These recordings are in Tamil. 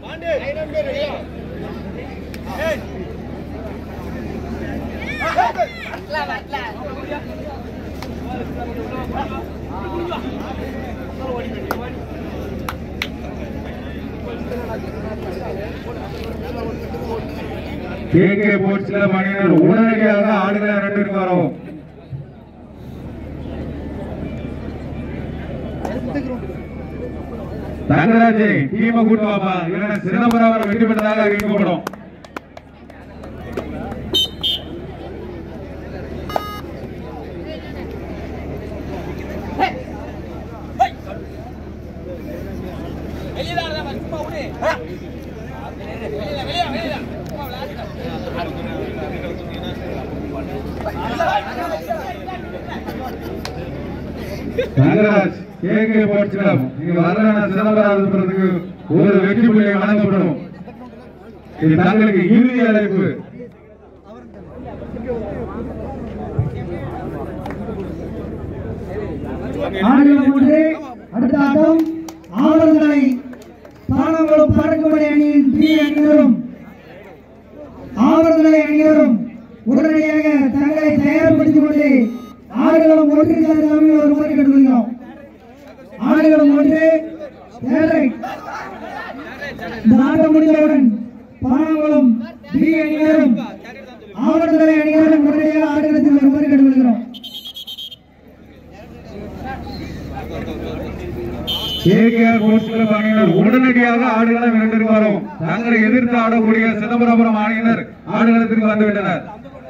கே கே போர்ட்ஸ்ல அணியினர் உடனடியாக ஆடுகளை ரெண்டு வரவும் தங்கராஜ் டீமை கூட்டு வாப்பா இல்லைன்னா சிதம்பரம் வெற்றி பெற்றதாக அறிவிக்கப்படும் Thangaraj K K sports club நீங்க வரலன்னா சிதம்பரத்துக்கு ஒரு வெற்றி புள்ளி வழங்கப்படும் இது தங்களுக்கு இறுதி அழைப்பு ஆடுகளம் ஒன்று அடுத்த ஆட்டம் ஆவல்களை பானங்குளம் பறக்குமடை அணியின் பி அணியினரும் ஆவல்களை அணியினரும் உடனடியாக தங்களை தயார்படுத்திக் கொண்டு ஆடுகளம் ஒன்றிற்கு அருகாமையில் ஒரு முறை கட்டுகிறோம் ஆடுகளம் ஒன்று ஏழரை இந்த ஆட்டம் முடிந்தவுடன் பானங்குளம் பி அணியினரும் ஆவல்களை அணியினரும் உடனடியாக ஆடுகளத்தில் ஒரு முறை கட்டுகிறோம் கேகேஆர் போர்ட்ஸ் கிளப் அணியினர் உடனடியாக ஆடுகளம் இரண்டிற்கு வரும் தங்களை எதிர்த்து ஆடக்கூடிய சிதம்பரபுரம் அணியினர் ஆடுகளத்திற்கு வந்துவிட்டனர்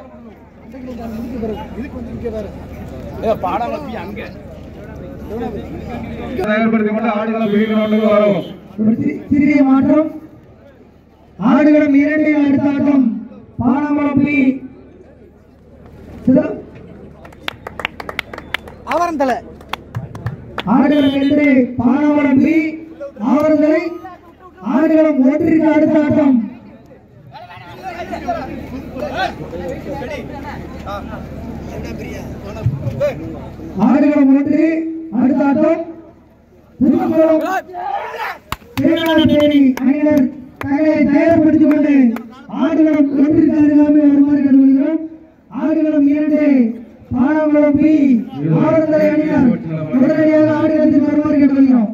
தயார்படுத்திக் கொண்டு ஆடுகளம் பி கிரவுண்டுக்கு வரும் ஒரு சி- சிறிய மாற்றம் ஆடுகளம் இரண்டு அடுத்த ஆட்டம் பானாங்குளம் பி சிதம் ஆவரந்தலை ஆடுகளம் இரண்டு பானாங்குளம் பி ஆவரந்தலை ஆடுகளம் ஒன்றிற்கு அடுத்த ஆட்டம் ஆடுகளம் ஒன்று அடுத்த ஆட்டம் திருமங்கலம் தேனாரப்பேரி அணியினர் தங்களை தயார்படுத்திக் கொண்டு ஆடுகளம் ஒன்றிற்கு அருகாமல் வருமாறு கண்டுபிடிக்கிறோம் ஆடுகளம் இரண்டு பானாங்குளம் பி ஆவரந்தலை அணியினர் உடனடியாக ஆடுகளத்தில் வருமாறு கண்டுபிடிக்கிறோம்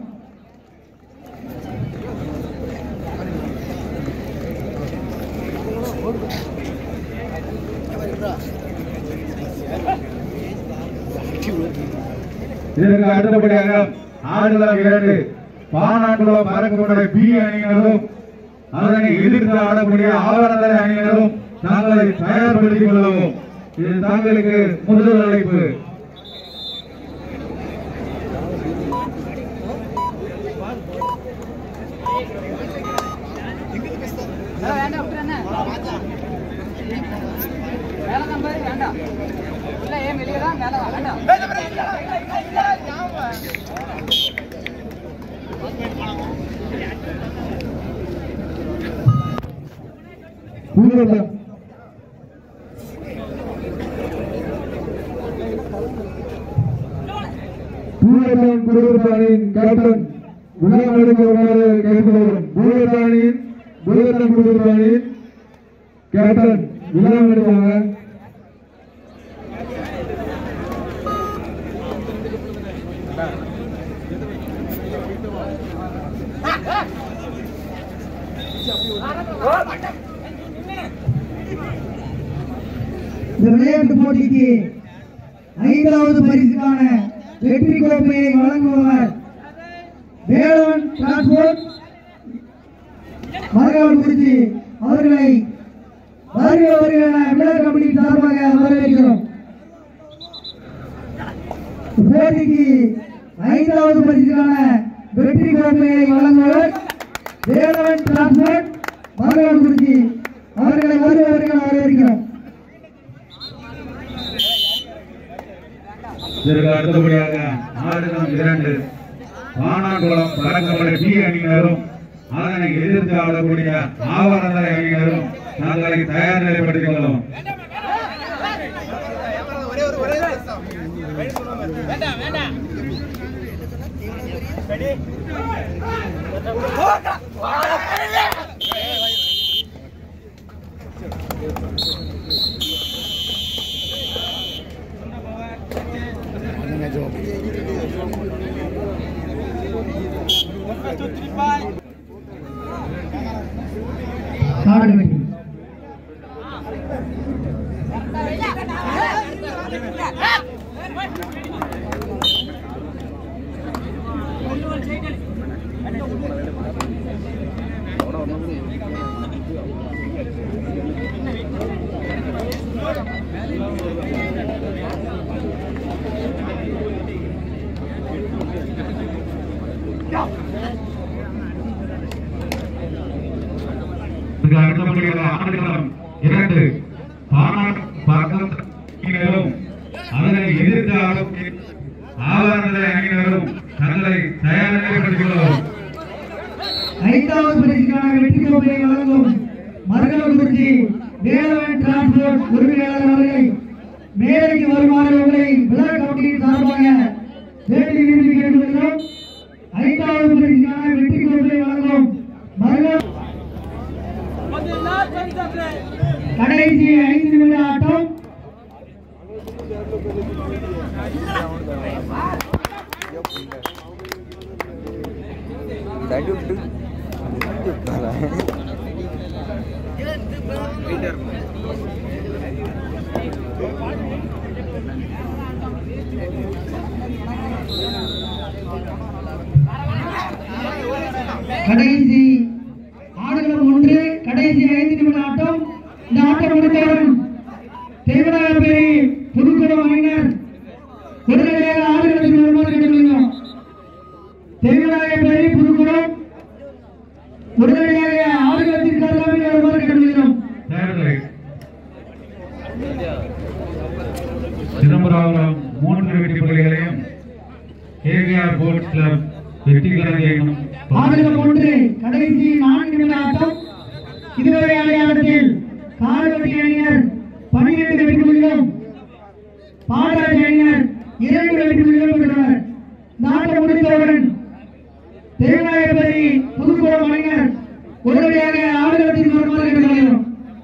இதற்கு அடுத்தபடியாக ஆடுகளம் இரண்டு பானாங்குளம் பறக்கப்பட பி அணியினரும் அதனை எதிர்த்து ஆடக்கூடிய ஆவரந்தலை அணியினரும் தங்களை தயார்படுத்திக் கொள்ளவும் இது தங்களுக்கு முதல் அழைப்பு வேண்டாம் விட்டுறேண்ணே வேலை நம்பர் வேண்டாம் இல்லை ஏன் வெளியே தான் வேலை தான் வேண்டாம் பூர்வம் பூரத்தான் குடியிருப்பானின் கேப்டன் விழாம் எடுக்குமாறு கேட்டுக்கொள்கிறோம் பூரத்தானின் பூரத்தான் குடியிருப்பானின் கேப்டன் விழாம் எடுப்பாங்க இந்த விளையாட்டு போட்டிக்கு ஐந்தாவது பரிசுக்கான வெற்றி கோப்பையை வழங்குபவர் வேலவன் டிரான்ஸ்போர்ட் மரகாவல்குறிச்சி அவர்களை வருக வருக என விழா கமிட்டி சார்பாக வரவேற்கிறோம் போட்டிக்கு ஐந்தாவது பரிசுக்கான வெற்றி கோப்பையை வழங்குவர் வேலவன் டிரான்ஸ்போர்ட் மரகாவல்குறிச்சி அவர்களை வருக வருக என வரவேற்கிறோம் இதற்கு அடுத்தபடியாக ஆடுகளம் இரண்டு வானாங்குளம் பறக்கப்பட பி அணியினரும் அதனை எதிர்த்து ஆடக்கூடிய ஆவரந்தரை அணியினரும் தங்களை தயார் நிலைப்படுத்திக் கொள்ளவும் வேண்டாம் வேண்டாம் காடு வெட்டி இதுக்கு அடுத்தபடியாக ஆடுகளம் இரண்டு பானாட் பக்கம் அணியினரும் அதனை எதிர்த்து ஆடும் ஆவரண அணியினரும் தங்களை தயார் நிலைப்படுத்திக் ஐந்தாவது பரிசுக்கான வெற்றி கோப்பையை வழங்கும் மருகலக்குறிச்சி வேலவன் டிரான்ஸ்போர்ட் உரிமையாளர் அவர்களை மேடைக்கு வருமாறு உங்களை விழா கமிட்டியின் சார்பாக வேண்டி விரும்பி கேட்டுக்கொள்கிறோம் ஐந்தாவது பரிசுக்கான வெற்றி கோப்பையை வழங்கும் மருகல் கடைசி ஐந்து நிமிட ஆட்டம் கடைசி ஆடுகளம் ஒன்று கடைசி ஐந்து நிமிட ஆட்டம் இந்த ஆட்டம் முடித்தவுடன் தேவராயப்பேரி புதுக்குளம் அணியினர் உடனடியாக ஆடுகளத்தில் வருமாறு கேட்டுக்கொள்கிறோம் தேவராயப்பேரி புதுக்குளம் உடனடியாக ஆடுகளத்திற்கு அருகாமையில் வருமாறு கேட்டுக்கொள்கிறோம் சிதம்பரம் மூன்று வெற்றி புள்ளிகளையும் கேவிஆர் போர்ட்ஸ் கிளப் வெற்றிகளையும் ஆடுகளம் ஒன்று கடைசி நான்கு நிமிட ஆட்டம் இதுவரை அடையாளத்தில் கால்வெட்டி அணியினர் பன்னிரண்டு வெற்றி புள்ளிகளும் பாடராஜ் அணியினர் இரண்டு வெற்றி புள்ளிகளும் பெற்றனர் இந்த ஆட்டம் முடிந்தவுடன் தேவநாயகபதி புதுக்குளம் அணியினர் உடனடியாக ஆடுகளத்திற்கு வருமாறு கேட்டுக்கொள்கிறோம்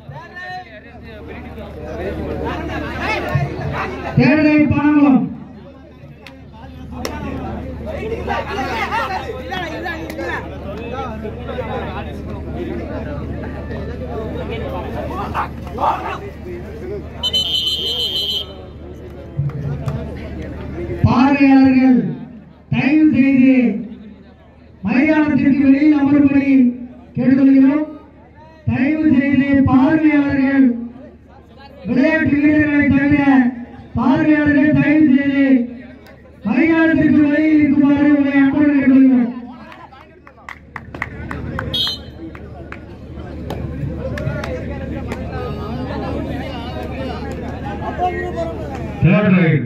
தேடலை பணங்களும் பார்வையாளர்கள் தயவு செய்து மைதானத்திற்கு வெளியில் அமரும்படி கேட்டுக்கொள்கிறோம் தயவு செய்து பார்வையாளர்கள் விளையாட்டு வீரர்களை தவிர பார்வையாளர்கள் தயவு செய்து மைதானத்திற்கு வெளியில் இருக்குமாறு உங்களை அன்புடன் கேட்டுக்கொள்கிறோம் தேர்ட் ரைட்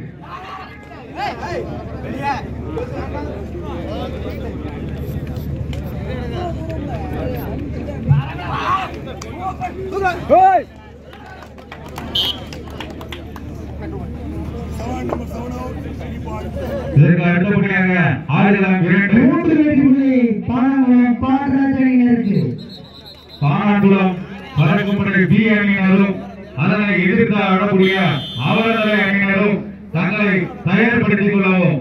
இதற்கு அடுத்தபடியாக ஆடுகளம் இரண்டு மூன்று வெற்றி புள்ளி பாடங்குளம் பாடராஜ் அணியினருக்கு பானாங்குளம் பறக்கும்படை பி அணியினரும் அதனை எதிர்த்து ஆடக்கூடிய அவர்களை அணியினரும் தங்களை தயார்படுத்திக் கொள்ளவும்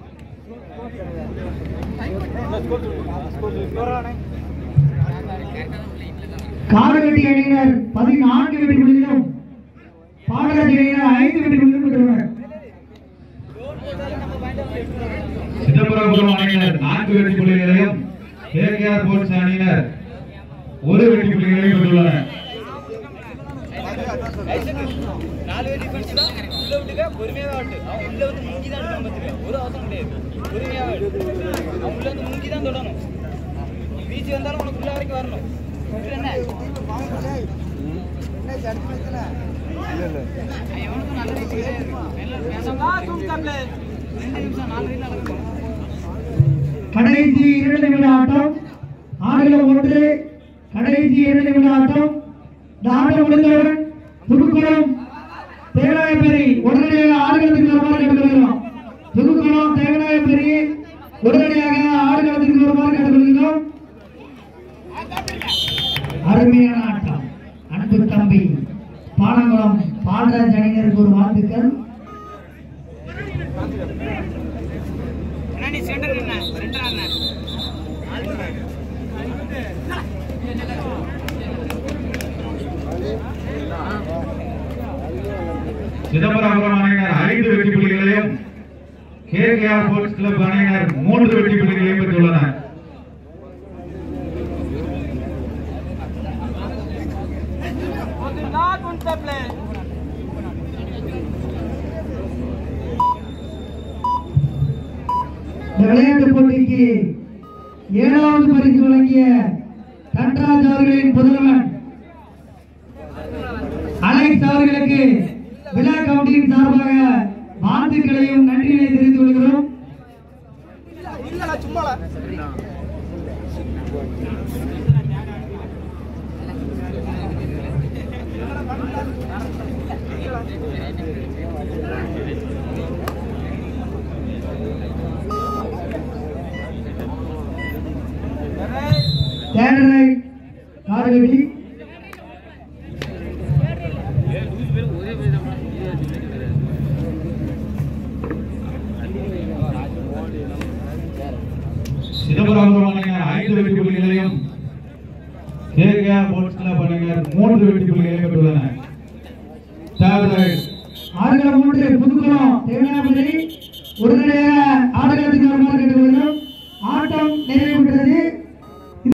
காரகட்டி அணியினர் பதினான்கு வெற்றி புள்ளிகளும் பாடராஜ் அணியினர் ஐந்து வெற்றி புள்ளிகளும் பெற்றுள்ளனர் சிதம்பரபுரம் அணியினர் நான்கு வெற்றி புள்ளிகளையும் கேகேஆர் போர்ட்ஸ் அணியினர் ஒரு வெற்றி புள்ளிகளையும் பெற்றுள்ளனர் நாலு டிஃபென்ஸ் தான் உள்ள விட்டுக்க பொறுமையாக ஆட்டு அவன் உள்ள வந்து முங்கி தான் எடுக்கணும் பார்த்துக்க ஒரு அவசரம் கிடையாது பொறுமையாக அவன் உள்ள வந்து முங்கி தான் தொடணும் நீ வீச்சு வந்தாலும் உனக்கு உள்ள வரைக்கும் வரணும் இது என்ன எவனுக்கும் நல்ல ரீதி கிடையாது எல்லாம் பேசாம தூக்காமல ரெண்டு நிமிஷம் நாலு ரீதி நடக்கணும் கடைசி இரண்டு நிமிட ஆட்டம் ஆடுகளம் ஒன்று கடைசி இரண்டு நிமிட ஆட்டம் இந்த ஆட்டம் முடிந்தவுடன் புதுக்குளம் தேவநாயப்பேரி உடனடியாக ஆடுகளத்துக்கு வருமாறு கேட்டுக்கொள்கிறோம் புதுக்குளம் தேவநாயப்பேரி உடனடியாக ஆடுகளத்துக்கு வருமாறு கேட்டுக்கொள்கிறோம் அருமையான ஆட்டம் அன்பு தம்பி பாலங்குளம் பாலராஜ் அணியினருக்கு ஒரு வாழ்த்துக்கள் அண்ணா நீ சென்டர் என்ன சென்டர் அண்ணா சிதம்பரம் அணியினர் ஐந்து வெற்றி புள்ளிகளையும் கேகேஆர் ஸ்போர்ட்ஸ் கிளப் அணியினர் மூன்று வெற்றி புள்ளிகளையும் பெற்றுள்ளனர் நாட் ஒன் பிளே இந்த விளையாட்டு போட்டிக்கு ஏழாவது பரிசு வழங்கிய தன்ராஜ் அவர்களின் புதல்வன் அலெக்ஸ் அவர்களுக்கு விழா கமிட்டியின் சார்பாக வாழ்த்துக்களையும் நன்றியை தெரிவித்துக் கொள்கிறோம் தேடரை காடுகட்டி சிதம்பரம் அணியினர் ஐந்து வெற்றி புள்ளிகளையும் கேகேஆர் ஸ்போர்ட்ஸ் கிளப் அணியினர் மூன்று வெற்றி புள்ளிகளையும் பெற்றுள்ளனர் Third right. ஆடுகளம் மூன்று புதுக்குளம் தேவனாபதி உடனடியாக ஆடுகளத்துக்கு வருமாறு கேட்டுக்கொள்கிறோம் ஆட்டம் நிறைவு பெற்றது